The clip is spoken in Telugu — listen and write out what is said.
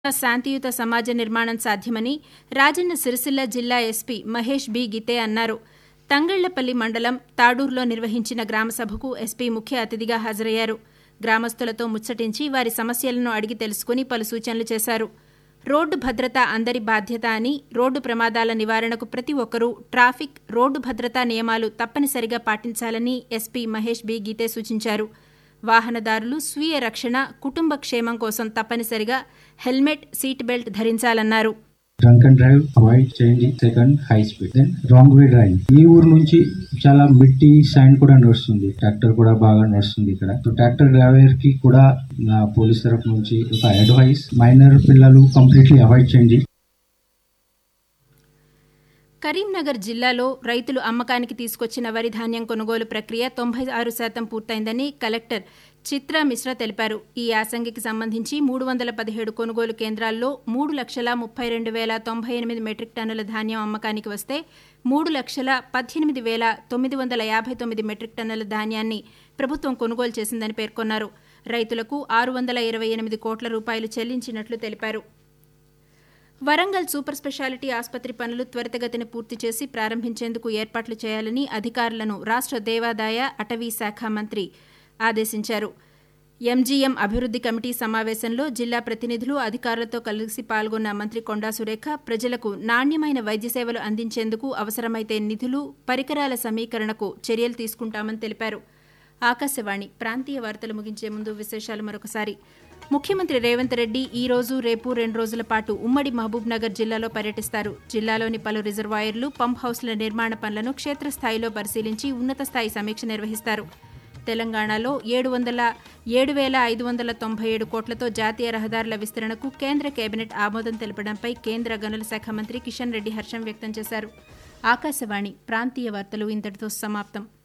శాంతియుత సమాజ నిర్మాణం సాధ్యమని రాజన్న సిరిసిల్ల జిల్లా ఎస్పీ మహేష్ బి గితే అన్నారు తంగళ్లపల్లి మండలం తాడూరులో నిర్వహించిన గ్రామసభకు ఎస్పీ ముఖ్య అతిథిగా హాజరయ్యారు గ్రామస్తులతో ముచ్చటించి వారి సమస్యలను అడిగి తెలుసుకుని పలు సూచనలు చేశారు రోడ్డు భద్రత అందరి బాధ్యత అని రోడ్డు ప్రమాదాల నివారణకు ప్రతి ఒక్కరూ ట్రాఫిక్ రోడ్డు భద్రతా నియమాలు తప్పనిసరిగా పాటించాలని ఎస్పీ మహేష్ బి గీతే సూచించారు వాహనదారులు స్వీయ రక్షణ కుటుంబ క్షేమం కోసం తప్పనిసరిగా హెల్మెట్ సీట్ బెల్ట్ ధరించాలన్నారు డ్రంక్ అండ్ డ్రైవ్ అవాయిడ్ చేయండి second high speed then wrong way drive ఈ ఊరు నుంచి చాలా మిట్టి శాండ్ కూడా నడుస్తుంది ట్రాక్టర్ కూడా బాగా నడుస్తుంది ఇక్కడ సో ట్రాక్టర్ డ్రైవర్ కి కూడా నా పోలీస్ తరఫు నుంచి ఒక అడ్వైస్ మైనర్ పిల్లలు కంప్లీట్లీ అవాయిడ్ చేయండి కరీంనగర్ జిల్లాలో రైతులు అమ్మకానికి తీసుకొచ్చిన వరి ధాన్యం కొనుగోలు ప్రక్రియ తొంభై ఆరు శాతం పూర్తయిందని కలెక్టర్ చిత్ర మిశ్రా తెలిపారు ఈ యాసంగికి సంబంధించి మూడు వందల పదిహేడు కొనుగోలు కేంద్రాల్లో మూడు లక్షల ముప్పై రెండు వేల తొంభై ఎనిమిది మెట్రిక్ టన్నుల ధాన్యం అమ్మకానికి వస్తే మూడు లక్షల పద్దెనిమిది వేల తొమ్మిది వందల యాభై తొమ్మిది మెట్రిక్ టన్నుల ధాన్యాన్ని ప్రభుత్వం కొనుగోలు చేసిందని పేర్కొన్నారు రైతులకు ఆరు వందల ఇరవై ఎనిమిది కోట్ల రూపాయలు చెల్లించినట్లు తెలిపారు వరంగల్ సూపర్ స్పెషాలిటీ ఆసుపత్రి పనులు త్వరితగతిన పూర్తి చేసి ప్రారంభించేందుకు ఏర్పాట్లు చేయాలని అధికారులను రాష్ట్ర దేవాదాయ అటవీ శాఖ మంత్రి ఆదేశించారు ఎంజీఎం అభివృద్ది కమిటీ సమావేశంలో జిల్లా ప్రతినిధులు అధికారులతో కలిసి పాల్గొన్న మంత్రి కొండా సురేఖ ప్రజలకు నాణ్యమైన వైద్య సేవలు అందించేందుకు అవసరమైతే నిధులు పరికరాల సమీకరణకు చర్యలు తీసుకుంటామని తెలిపారు ఆకాశవాణి ప్రాంతీయ వార్తలు ముగించే ముందు విశేషాలు మరొకసారి ముఖ్యమంత్రి రేవంత్ రెడ్డి ఈ రోజు రేపు రెండు రోజుల పాటు ఉమ్మడి మహబూబ్ నగర్ జిల్లాలో పర్యటిస్తారు జిల్లాలోని పలు రిజర్వాయర్లు పంప్ హౌస్ల నిర్మాణ పనులను క్షేత్రస్థాయిలో పరిశీలించి ఉన్నత స్థాయి సమీక్ష నిర్వహిస్తారు తెలంగాణలో ఏడు వందల ఏడు వేల ఐదు వందల తొంభై ఏడు కోట్లతో జాతీయ రహదారుల విస్తరణకు కేంద్ర కేబినెట్ ఆమోదం తెలపడంపై కేంద్ర గనుల శాఖ మంత్రి కిషన్ రెడ్డి హర్షం వ్యక్తం చేశారు ఆకాశవాణి ప్రాంతీయ వార్తలు ఇంతటితో సమాప్తం